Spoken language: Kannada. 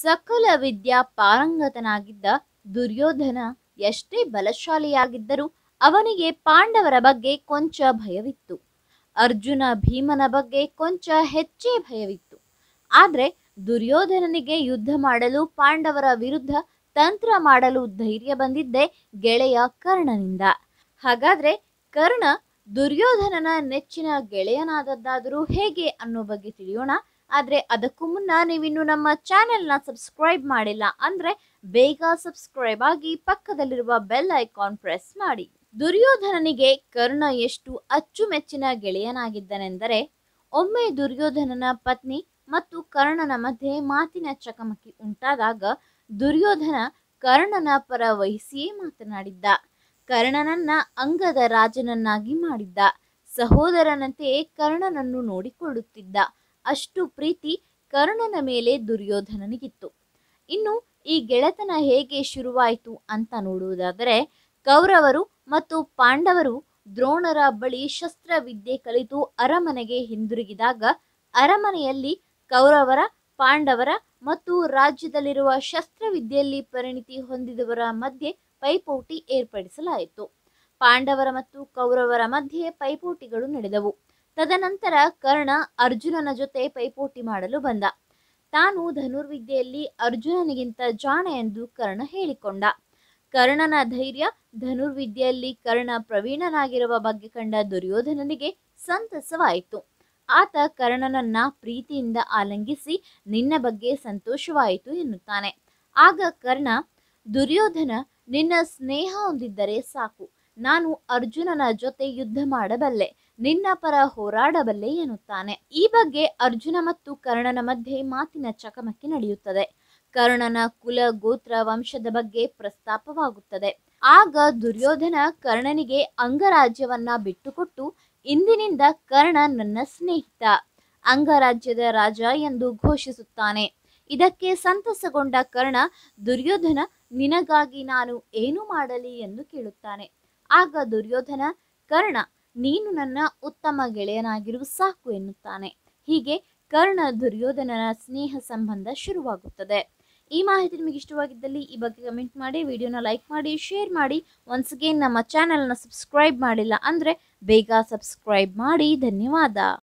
ಸಕಲ ವಿದ್ಯಾ ಪಾರಂಗತನಾಗಿದ್ದ ದುರ್ಯೋಧನ ಎಷ್ಟೇ ಬಲಶಾಲಿಯಾಗಿದ್ದರೂ ಅವನಿಗೆ ಪಾಂಡವರ ಬಗ್ಗೆ ಕೊಂಚ ಭಯವಿತ್ತು ಅರ್ಜುನ ಭೀಮನ ಬಗ್ಗೆ ಕೊಂಚ ಹೆಚ್ಚೇ ಭಯವಿತ್ತು ಆದ್ರೆ ದುರ್ಯೋಧನನಿಗೆ ಯುದ್ಧ ಮಾಡಲು ಪಾಂಡವರ ವಿರುದ್ಧ ತಂತ್ರ ಮಾಡಲು ಧೈರ್ಯ ಬಂದಿದ್ದೆ ಗೆಳೆಯ ಕರ್ಣನಿಂದ ಹಾಗಾದ್ರೆ ಕರ್ಣ ದುರ್ಯೋಧನನ ನೆಚ್ಚಿನ ಗೆಳೆಯನಾದದ್ದಾದರೂ ಹೇಗೆ ಅನ್ನೋ ಬಗ್ಗೆ ತಿಳಿಯೋಣ ಆದ್ರೆ ಅದಕ್ಕೂ ಮುನ್ನ ನೀವಿನ್ನು ನಮ್ಮ ಚಾನೆಲ್ನ ಸಬ್ಸ್ಕ್ರೈಬ್ ಮಾಡಿಲ್ಲ ಅಂದ್ರೆ ಬೇಗ ಸಬ್ಸ್ಕ್ರೈಬ್ ಆಗಿ ಪಕ್ಕದಲ್ಲಿರುವ ಬೆಲ್ ಐಕಾನ್ ಪ್ರೆಸ್ ಮಾಡಿ ದುರ್ಯೋಧನನಿಗೆ ಕರ್ಣ ಎಷ್ಟು ಅಚ್ಚುಮೆಚ್ಚಿನ ಗೆಳೆಯನಾಗಿದ್ದನೆಂದರೆ ಒಮ್ಮೆ ದುರ್ಯೋಧನನ ಪತ್ನಿ ಮತ್ತು ಕರ್ಣನ ಮಧ್ಯೆ ಮಾತಿನ ಚಕಮಕಿ ಉಂಟಾದಾಗ ದುರ್ಯೋಧನ ಕರ್ಣನ ಪರ ವಹಿಸಿಯೇ ಮಾತನಾಡಿದ್ದ ಕರ್ಣನನ್ನ ಅಂಗದ ರಾಜನನ್ನಾಗಿ ಮಾಡಿದ್ದ ಸಹೋದರನಂತೆಯೇ ಕರ್ಣನನ್ನು ನೋಡಿಕೊಳ್ಳುತ್ತಿದ್ದ ಅಷ್ಟು ಪ್ರೀತಿ ಕರ್ಣನ ಮೇಲೆ ದುರ್ಯೋಧನನಿಗಿತ್ತು ಇನ್ನು ಈ ಗೆಳೆತನ ಹೇಗೆ ಶುರುವಾಯಿತು ಅಂತ ನೋಡುವುದಾದರೆ ಕೌರವರು ಮತ್ತು ಪಾಂಡವರು ದ್ರೋಣರ ಬಳಿ ಶಸ್ತ್ರವಿದ್ಯೆ ಕಲಿತು ಅರಮನೆಗೆ ಹಿಂದಿರುಗಿದಾಗ ಅರಮನೆಯಲ್ಲಿ ಕೌರವರ ಪಾಂಡವರ ಮತ್ತು ರಾಜ್ಯದಲ್ಲಿರುವ ಶಸ್ತ್ರವಿದ್ಯೆಯಲ್ಲಿ ಪರಿಣಿತಿ ಹೊಂದಿದವರ ಮಧ್ಯೆ ಪೈಪೋಟಿ ಏರ್ಪಡಿಸಲಾಯಿತು ಪಾಂಡವರ ಮತ್ತು ಕೌರವರ ಮಧ್ಯೆ ಪೈಪೋಟಿಗಳು ನಡೆದವು ತದನಂತರ ಕರ್ಣ ಅರ್ಜುನನ ಜೊತೆ ಪೈಪೋಟಿ ಮಾಡಲು ಬಂದ ತಾನು ಧನುರ್ವಿದ್ಯೆಯಲ್ಲಿ ಅರ್ಜುನನಿಗಿಂತ ಜಾಣ ಎಂದು ಕರ್ಣ ಹೇಳಿಕೊಂಡ ಕರ್ಣನ ಧೈರ್ಯ ಧನುರ್ವಿದ್ಯೆಯಲ್ಲಿ ಕರ್ಣ ಪ್ರವೀಣನಾಗಿರುವ ಬಗ್ಗೆ ಕಂಡ ದುರ್ಯೋಧನನಿಗೆ ಸಂತಸವಾಯಿತು ಆತ ಕರ್ಣನನ್ನ ಪ್ರೀತಿಯಿಂದ ಆಲಂಗಿಸಿ ನಿನ್ನ ಬಗ್ಗೆ ಸಂತೋಷವಾಯಿತು ಎನ್ನುತ್ತಾನೆ ಆಗ ಕರ್ಣ ದುರ್ಯೋಧನ ನಿನ್ನ ಸ್ನೇಹ ಹೊಂದಿದ್ದರೆ ಸಾಕು ನಾನು ಅರ್ಜುನನ ಜೊತೆ ಯುದ್ಧ ಮಾಡಬಲ್ಲೆ ನಿನ್ನ ಪರ ಹೋರಾಡಬಲ್ಲೆ ಎನ್ನುತ್ತಾನೆ ಈ ಬಗ್ಗೆ ಅರ್ಜುನ ಮತ್ತು ಕರ್ಣನ ಮಧ್ಯೆ ಮಾತಿನ ಚಕಮಕಿ ನಡೆಯುತ್ತದೆ ಕರ್ಣನ ಕುಲ ಗೋತ್ರ ವಂಶದ ಬಗ್ಗೆ ಪ್ರಸ್ತಾಪವಾಗುತ್ತದೆ ಆಗ ದುರ್ಯೋಧನ ಕರ್ಣನಿಗೆ ಅಂಗರಾಜ್ಯವನ್ನ ಬಿಟ್ಟುಕೊಟ್ಟು ಇಂದಿನಿಂದ ಕರ್ಣ ನನ್ನ ಸ್ನೇಹಿತ ಅಂಗರಾಜ್ಯದ ರಾಜ ಎಂದು ಘೋಷಿಸುತ್ತಾನೆ ಇದಕ್ಕೆ ಸಂತಸಗೊಂಡ ಕರ್ಣ ದುರ್ಯೋಧನ ನಿನಗಾಗಿ ನಾನು ಏನು ಮಾಡಲಿ ಎಂದು ಕೇಳುತ್ತಾನೆ ಆಗ ದುರ್ಯೋಧನ ಕರ್ಣ ನೀನು ನನ್ನ ಉತ್ತಮ ಗೆಳೆಯನಾಗಿರು ಸಾಕು ಎನ್ನುತ್ತಾನೆ ಹೀಗೆ ಕರ್ಣ ದುರ್ಯೋಧನನ ಸ್ನೇಹ ಸಂಬಂಧ ಶುರುವಾಗುತ್ತದೆ ಈ ಮಾಹಿತಿ ನಿಮಗೆ ಇಷ್ಟವಾಗಿದ್ದಲ್ಲಿ ಈ ಬಗ್ಗೆ ಕಮೆಂಟ್ ಮಾಡಿ ವಿಡಿಯೋನ ಲೈಕ್ ಮಾಡಿ ಶೇರ್ ಮಾಡಿ ಒನ್ಸ್ ಅಗೇನ್ ನಮ್ಮ ಚಾನೆಲ್ನ ಸಬ್ಸ್ಕ್ರೈಬ್ ಮಾಡಿಲ್ಲ ಅಂದರೆ ಬೇಗ ಸಬ್ಸ್ಕ್ರೈಬ್ ಮಾಡಿ ಧನ್ಯವಾದ